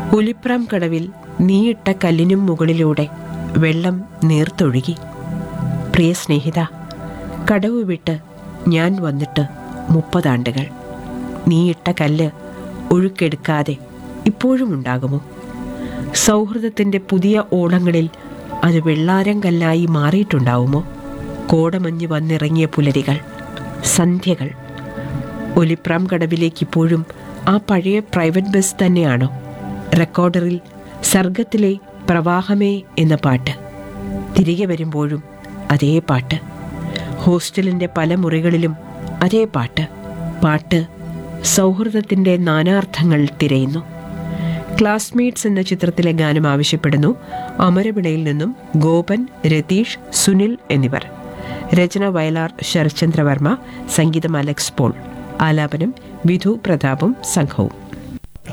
ഒലിപ്രാം കടവിൽ നീയിട്ട കല്ലിനും മുകളിലൂടെ വെള്ളം നീർത്തൊഴുകി പ്രിയ സ്നേഹിത കടവ് വിട്ട് ഞാൻ വന്നിട്ട് മുപ്പതാണ്ടുകൾ നീയിട്ട കല്ല് ഒഴുക്കെടുക്കാതെ ഇപ്പോഴും ഉണ്ടാകുമോ സൗഹൃദത്തിൻ്റെ പുതിയ ഓളങ്ങളിൽ അത് വെള്ളാരം കല്ലായി മാറിയിട്ടുണ്ടാവുമോ കോടമഞ്ഞ് വന്നിറങ്ങിയ പുലരികൾ സന്ധ്യകൾ ഒലിപ്രാം കടവിലേക്ക് ഇപ്പോഴും ആ പഴയ പ്രൈവറ്റ് ബസ് തന്നെയാണോ റെക്കോർഡറിൽ സർഗത്തിലെ പ്രവാഹമേ എന്ന പാട്ട് തിരികെ വരുമ്പോഴും അതേ പാട്ട് ഹോസ്റ്റലിൻ്റെ പല മുറികളിലും അതേ പാട്ട് പാട്ട് സൗഹൃദത്തിൻ്റെ നാനാർത്ഥങ്ങൾ തിരയുന്നു ക്ലാസ്മേറ്റ്സ് എന്ന ചിത്രത്തിലെ ഗാനം ആവശ്യപ്പെടുന്നു അമരവിളയിൽ നിന്നും ഗോപൻ രതീഷ് സുനിൽ എന്നിവർ രചന വയലാർ ശരത്ചന്ദ്രവർമ്മ സംഗീതം അലക്സ് പോൾ ആലാപനം വിധു പ്രതാപും സംഘവും